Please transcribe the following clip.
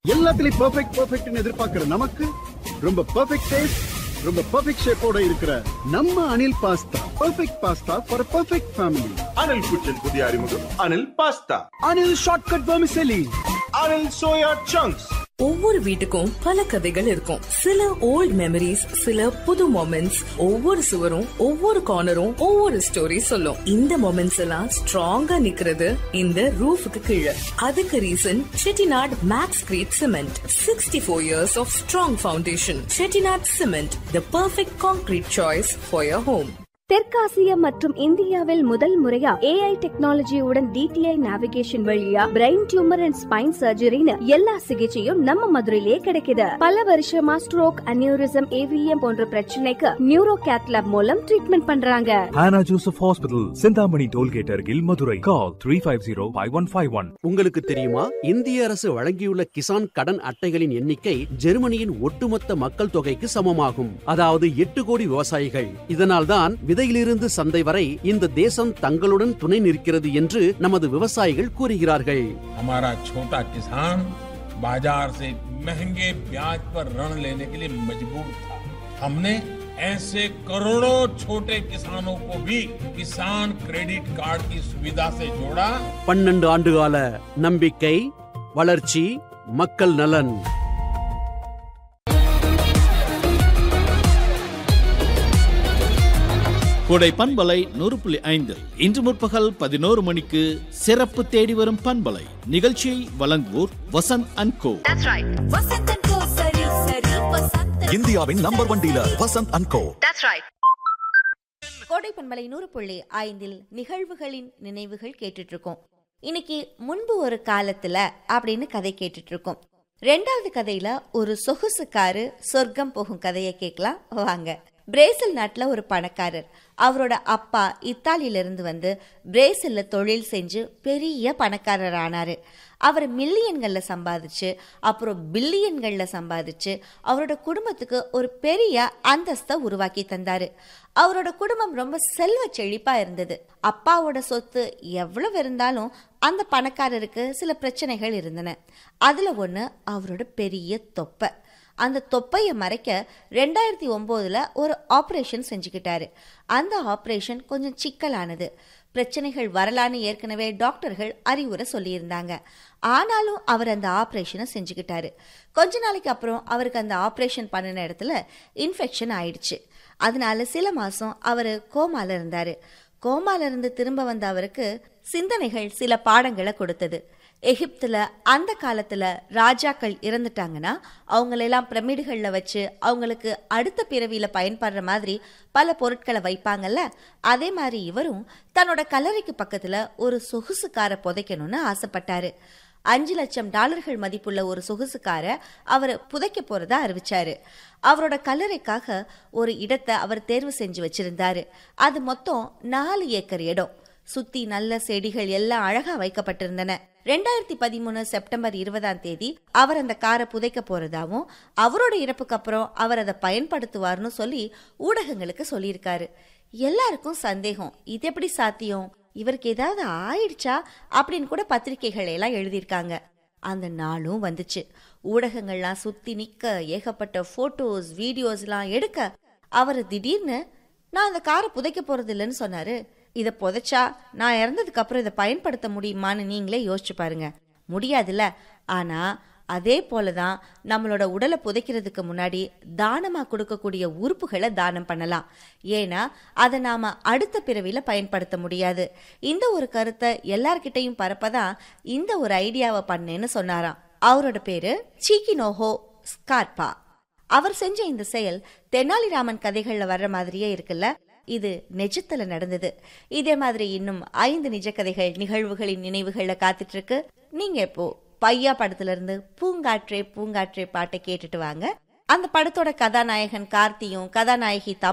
எல்லாத்துலயும் பெர்ஃபெக்ட் பெர்ஃபெக்ட்னு எதிர்பார்க்கிற நமக்கு ரொம்ப பெர்ஃபெக்ட் டேஸ்ட் ரொம்ப பெர்ஃபெக்ட் ஷேப்போட இருக்கிற நம்ம Anil pasta perfect pasta for perfect family Anil kitchen புதிய அறிமுகம் Anil pasta Anil shortcut vermicelli Anil soya chunks ஒவ்வொரு வீட்டுக்கும் பல கதைகள் இருக்கும் சில ஓல்ட் மெமரிஸ் சில புது மொமெண்ட்ஸ் ஒவ்வொரு சுவரும் ஒவ்வொரு கார்னரும் ஒவ்வொரு ஸ்டோரி சொல்லும் இந்த மொமெண்ட்ஸ் எல்லாம் ஸ்ட்ராங்கா நிக்கிறது இந்த ரூஃபுக்கு கீழே அதுக்கு reason Chettinad maxcrete cement sixty four years of strong foundation Chettinad cement the perfect concrete choice for your home தெற்காசியா மற்றும் இந்தியாவில் முதல் முறையா ஏஐ டெக்னாலஜியுடன் டிடிஐ நேவிகேஷன் வழியா பிரெயின் டியூமர் அண்ட் ஸ்பைன் சர்ஜரின்னு எல்லா சிகிச்சையும் நம்ம மதுரையிலேயே கிடைக்குது பல வருஷமா ஸ்ட்ரோக் அனியூரிசம் ஏவிஎம் போன்ற பிரச்சனைக்கு நியூரோ கேத்லாப் மூலம் ட்ரீட்மெண்ட் பண்றாங்க Hannah Joseph Hospital, Sindhamani Tollgate Argil, Madurai. Call 350-5151. உங்களுக்கு தெரியுமா இந்திய அரசு வழங்கியுள்ள கிசான் கடன் அட்டைகளின் எண்ணிக்கை ஜெர்மனியின் ஒட்டுமொத்த மக்கள் தொகைக்கு சமமாகும் அதாவது எட்டு கோடி விவசாயிகள் இதனால்தான் விதையிலிருந்து சந்தை வரை இந்த தேசம் தங்களுடன் துணை நிற்கிறது என்று நமது விவசாயிகள் கூறுகிறார்கள் हमारा छोटा किसान बाजार से महंगे ब्याज पर ऋण लेने के लिए मजबूर था हमने ऐसे करोड़ों छोटे किसानों को भी किसान क्रेडिट कार्ड की सुविधा से जोड़ा பன்னெண்டு ஆண்டுகால நம்பிக்கை வளர்ச்சி மக்கள் நலன் கோடை பண்பலை நூறு புள்ளி ஐந்து இன்று முற்பகல் பதினோரு மணிக்கு சிறப்பு தேடி வரும் பண்பலை நிகழ்ச்சியை வழங்குவோர் வசந்த் அண்ட் கோ இந்தியாவின் number one dealer Vasanth and co Kodai பண்பலை நூறு புள்ளி ஐந்தில் நிகழ்வுகளின் நினைவுகள் கேட்டுட்டு இருக்கோம் இன்னைக்கு முன்பு ஒரு காலத்துல அப்படின்னு கதை கேட்டுட்டு இருக்கோம் ரெண்டாவது கதையில ஒரு சொகுசுக்காரு சொர்க்கம் போகும் கதையை கேட்கலாம் வாங்க பிரேசில் நாட்டில் ஒரு பணக்காரர் அவரோட அப்பா இத்தாலியிலிருந்து வந்து பிரேசில்ல தொழில் செஞ்சு பெரிய பணக்காரர் ஆனாரு அவர் மில்லியன்களில் சம்பாதிச்சு அப்புறம் பில்லியன்களில் சம்பாதிச்சு அவரோட குடும்பத்துக்கு ஒரு பெரிய அந்தஸ்தை உருவாக்கி தந்தாரு அவரோட குடும்பம் ரொம்ப செல்வ செழிப்பா இருந்தது அப்பாவோட சொத்து எவ்வளவு இருந்தாலும் அந்த பணக்காரருக்கு சில பிரச்சனைகள் இருந்தன அதுல ஒண்ணு அவரோட பெரிய தொப்பை அந்த தொப்பையை மறைக்க ரெண்டாயிரத்தி ஒம்போதில் ஒரு ஆப்ரேஷன் செஞ்சுக்கிட்டாரு அந்த ஆப்ரேஷன் கொஞ்சம் சிக்கலானது பிரச்சனைகள் வரலான்னு ஏற்கனவே டாக்டர்கள் அறிவுரை சொல்லியிருந்தாங்க ஆனாலும் அவர் அந்த ஆப்ரேஷனை செஞ்சுக்கிட்டாரு கொஞ்ச நாளைக்கு அப்புறம் அவருக்கு அந்த ஆப்ரேஷன் பண்ணின இடத்துல இன்ஃபெக்ஷன் ஆயிடுச்சு அதனால சில மாதம் அவர் கோமால இருந்தார் கோமால இருந்து திரும்ப வந்த அவருக்கு சிந்தனைகள் சில பாடங்களை கொடுத்தது எகிப்துல அந்த காலத்துல ராஜாக்கள் இறந்துட்டாங்கன்னா அவங்களெல்லாம் பிரமிடுகளில் வச்சு அவங்களுக்கு அடுத்த பிறவியில பயன்படுற மாதிரி பல பொருட்களை வைப்பாங்கல்ல அதே மாதிரி இவரும் தன்னோட கல்லறைக்கு பக்கத்துல ஒரு சொகுசுக்கார புதைக்கணும்னு ஆசைப்பட்டாரு அஞ்சு லட்சம் டாலர்கள் மதிப்புள்ள ஒரு சொகுசுக்கார அவர் புதைக்க போறதா அறிவிச்சாரு அவரோட கல்லறைக்காக ஒரு இடத்தை அவர் தேர்வு செஞ்சு வச்சிருந்தாரு அது மொத்தம் நாலு ஏக்கர் இடம் சுத்தி நல்ல செடிகள் எல்லாம் அழகா வைக்கப்பட்டிருந்தன ரெண்டாயிரத்தி பதிமூணு செப்டம்பர் இருபதாம் தேதி அவர் அந்த காரை புதைக்க போறதாவும் அவரோட இறப்புக்கு அப்புறம் அவர் அதை பயன்படுத்துவார்னு சொல்லி ஊடகங்களுக்கு சொல்லியிருக்காரு எல்லாருக்கும் சந்தேகம் இது எப்படி சாத்தியம் இவருக்கு ஏதாவது ஆயிடுச்சா அப்படின்னு கூட பத்திரிகைகள் எல்லாம் எழுதியிருக்காங்க அந்த நாளும் வந்துச்சு ஊடகங்கள்லாம் சுத்தி நிக்க ஏகப்பட்ட போட்டோஸ் வீடியோஸ்லாம் எடுக்க அவர் திடீர்னு நான் அந்த காரை புதைக்க போறது இல்லைன்னு சொன்னாரு இதை புதைச்சா நான் இறந்ததுக்கு அப்புறம் இதை பயன்படுத்த முடியுமான்னு நீங்களே யோசிச்சு பாருங்க முடியாதுல்ல ஆனா அதே போல தான் நம்மளோட உடலை புதைக்கிறதுக்கு முன்னாடி தானமா கொடுக்கக்கூடிய உறுப்புகளை தானம் பண்ணலாம் ஏன்னா அதை நாம அடுத்த பிறவில பயன்படுத்த முடியாது இந்த ஒரு கருத்தை எல்லார்கிட்டையும் பரப்பதான் இந்த ஒரு ஐடியாவை பண்ணேன்னு சொன்னாராம் அவரோட பேரு சீக்கினோஹோ ஸ்கார்பா அவர் செஞ்ச இந்த செயல் தெனாலிராமன் கதைகள்ல வர்ற மாதிரியே இருக்குல்ல இது நிஜத்துல நடந்தது இதே மாதிரி இன்னும் ஐந்து நிஜ கதைகள் நிகழ்வுகளின் நினைவுகள்ல காத்துட்டு இருக்கு நீங்க இப்போ பையா படத்துல இருந்து பூங்காற்றே பூங்காற்றே பாட்டை கேட்டுட்டு வாங்க அந்த படத்தோட கதாநாயகன் கார்த்தியும் கதாநாயகி தம்